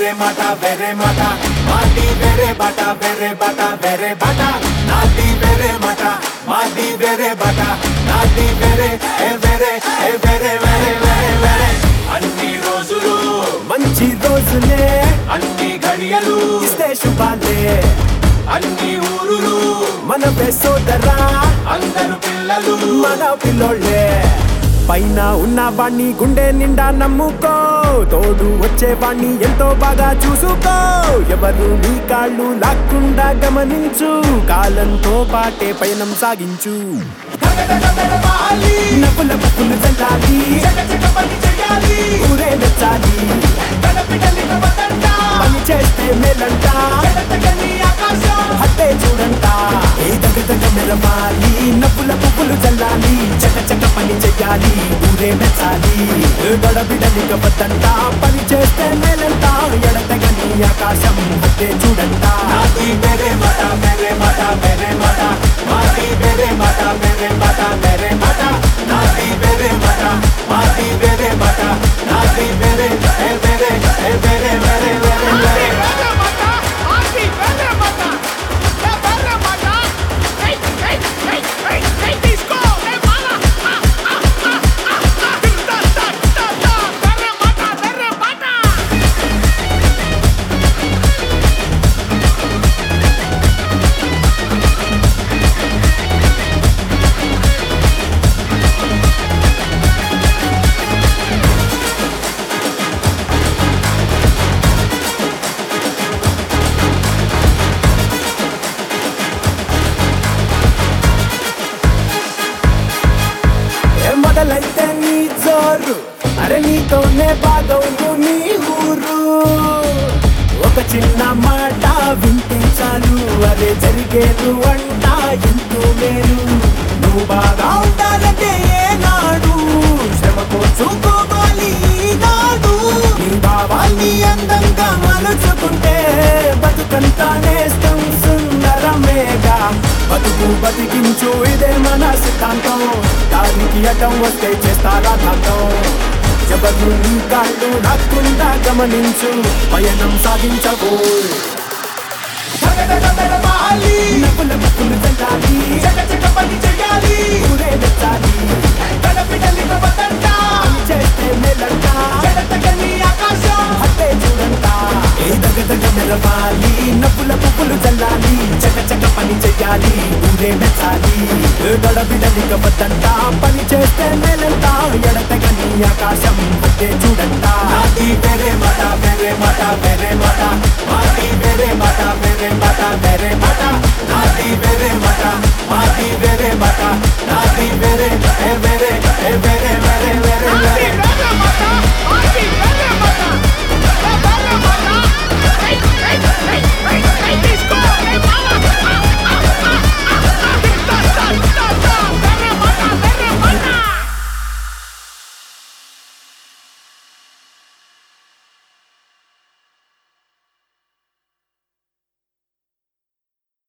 వేరే మాట వేరే మాట మాది వేరే బట వేరే బట వేరే బట నాది వేరే మాట మాది వేరే బట నాది వేరే ఏ వేరే ఏ వేరే వేరే వేరే వేరే అన్ని రోజులు మంచి రోజులే అన్ని గడియలు ఇస్తే శుభాలే అన్ని ఊరులు మన సోదరా అందరు పిల్లలు మన పిల్లోళ్ళే పైన ఉన్న వాణ్ణి గుండె నిండా నమ్ముకో తోడు వచ్చే వాణ్ణి ఎంతో బాగా చూసుకో ఎవరు నీ కాళ్ళు లాక్కుండా గమనించు కాలంతో పాటే పయనం సాగించు నవ్వుల పువ్వులు చల్లాలి ఊరే నచ్చాలి పని చేస్తే మేలంట హత్తే చూడంట ఏ దగ్గర దగ్గర మెరవాలి నవ్వుల పువ్వులు చల్లాలి చక చక పని చెయ్యాలి ఊరే మెచ్చాలి గడబిడలిక వద్దంట పని చేస్తే మేలంట ఎడతగని ఆకాశం హత్తే చూడంట నాది వేరే మాట వేరే మాట వేరే మాట మాది వేరే మాట వేరే మాట వేరే మాట నాది వేరే మాట మాది వేరే మాట నాది వేరే ఏ వేరే ఏ వేరే వేరే వేరే వేరే ఏ మొదలైతే నీ జోరు అరే నీతోనే బాగవు నీ ఊరు ఒక చిన్న మాట వింటే చాలు అదే జరిగేదు అంట ఎంతో మేలు నువ్వు బాగా ఉండాలంటే ఏనాడు శ్రమ కోసుకోవాలి ఈనాడు నీ భావాన్ని అందంగా మలుచుకుంటే బతుకంతా నేస్తం సుందరమేగా బతుకు బతికించు ఇదే మన సిద్ధాంతం దానికి అడ్డం వస్తే చేస్తారా దాంతో ఎవరు నీ కాళ్ళు నాకుండా గమనించు పయనం సాగించబో నవ్వుల ముక్కులు చల్లాలి ఊరే మెచ్చాలి పని చేస్తే మేలంట హత్తే చూడంట ఏ దగ్గ దగ్గ మెరవాలి నవ్వుల పువ్వులు చల్లాలి చక చక పని చెయ్యాలి ఊరే మెచ్చాలి గడబిడలిక వద్దంట పని చేస్తే మేలంట ఎడతగని ఆకాశం హత్తే చూడంట నాది వేరే మాట వేరే మాట వేరే మాట